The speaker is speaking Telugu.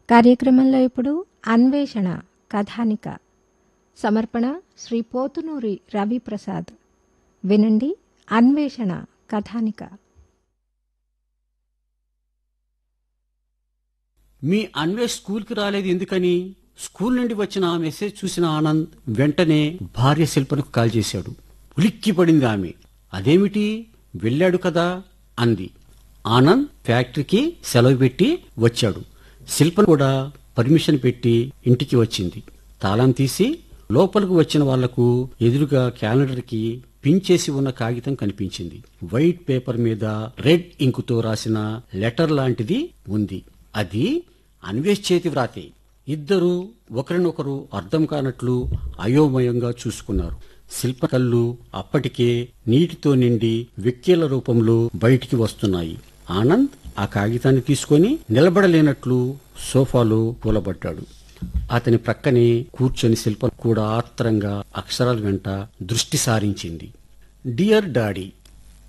కార్యక్రమంలో ఇప్పుడు అన్వేషణ కథానిక సమర్పణ శ్రీ పోతునూరి రవిప్రసాద్ వినండి అన్వేషణ కథానిక మీ అన్వేష్ స్కూల్కి రాలేదు ఎందుకని స్కూల్ నుండి వచ్చిన ఆ మెసేజ్ చూసిన ఆనంద్ వెంటనే భార్య శిల్పనకు కాల్ చేశాడు ఉలిక్కి పడింది ఆమె అదేమిటి వెళ్ళాడు కదా అంది ఆనంద్ ఫ్యాక్టరీకి సెలవు పెట్టి వచ్చాడు శిల్ప కూడా పర్మిషన్ పెట్టి ఇంటికి వచ్చింది తాళం తీసి లోపలికి వచ్చిన వాళ్లకు ఎదురుగా క్యాలెండర్కి పిన్ చేసి ఉన్న కాగితం కనిపించింది వైట్ పేపర్ మీద రెడ్ ఇంకుతో రాసిన లెటర్ లాంటిది ఉంది అది అన్వేష్ చేతి వ్రాతే ఇద్దరు ఒకరినొకరు అర్థం కానట్లు అయోమయంగా చూసుకున్నారు శిల్ప కళ్ళు అప్పటికే నీటితో నిండి వెక్కేల రూపంలో బయటికి వస్తున్నాయి ఆనంద్ ఆ కాగితాన్ని తీసుకొని నిలబడలేనట్లు సోఫాలో కూలబడ్డాడు అతని ప్రక్కనే కూర్చొని శిల్ప కూడా ఆత్రంగా అక్షరాల వెంట దృష్టి సారించింది డియర్ డాడీ